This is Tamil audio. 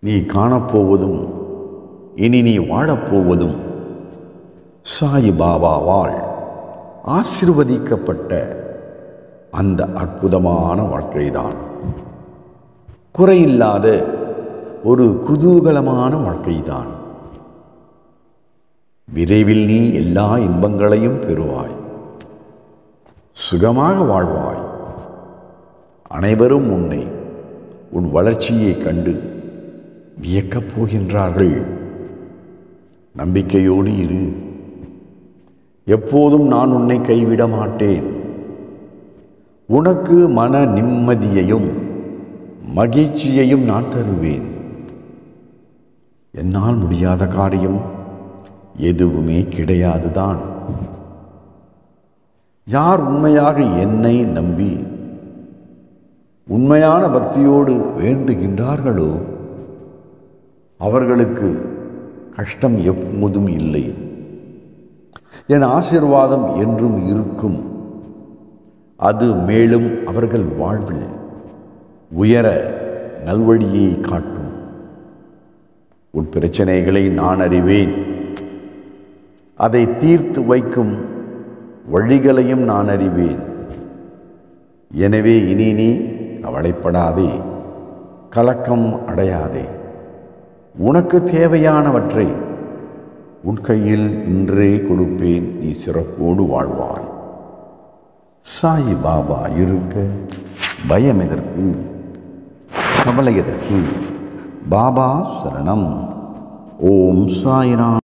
நீ காணப்போவதும் இனி நீ வாழப்போவதும் சாய் பாபாவால் ஆசிர்வதிக்கப்பட்ட அந்த அற்புதமான வாழ்க்கைதான் குறையில்லாத ஒரு குதூகலமான வாழ்க்கைதான் விரைவில் நீ எல்லா இன்பங்களையும் பெறுவாய் சுகமாக வாழ்வாய் அனைவரும் உன்னை உன் வளர்ச்சியை கண்டு வியக்கப் போகின்றார்கள் நம்பிக்கையோடு இரு எப்போதும் நான் உன்னை கைவிட மாட்டேன் உனக்கு மன நிம்மதியையும் மகிழ்ச்சியையும் நான் தருவேன் என்னால் முடியாத காரியம் எதுவுமே கிடையாதுதான் யார் உண்மையாக என்னை நம்பி உண்மையான பக்தியோடு வேண்டுகின்றார்களோ அவர்களுக்கு கஷ்டம் எப்போதும் இல்லை என் ஆசிர்வாதம் என்றும் இருக்கும் அது மேலும் அவர்கள் வாழ்வில் உயர நல்வழியை காட்டும் உன் பிரச்சனைகளை நான் அறிவேன் அதை தீர்த்து வைக்கும் வழிகளையும் நான் அறிவேன் எனவே இனி நீ கவலைப்படாதே கலக்கம் அடையாதே உனக்கு தேவையானவற்றை உன் கையில் இன்றே கொடுப்பேன் நீ சிறப்போடு வாழ்வாய் சாய் பாபா இருக்க பயம் எதற்கு கவலை எதற்கு பாபா சரணம் ஓம் சாய்ராம்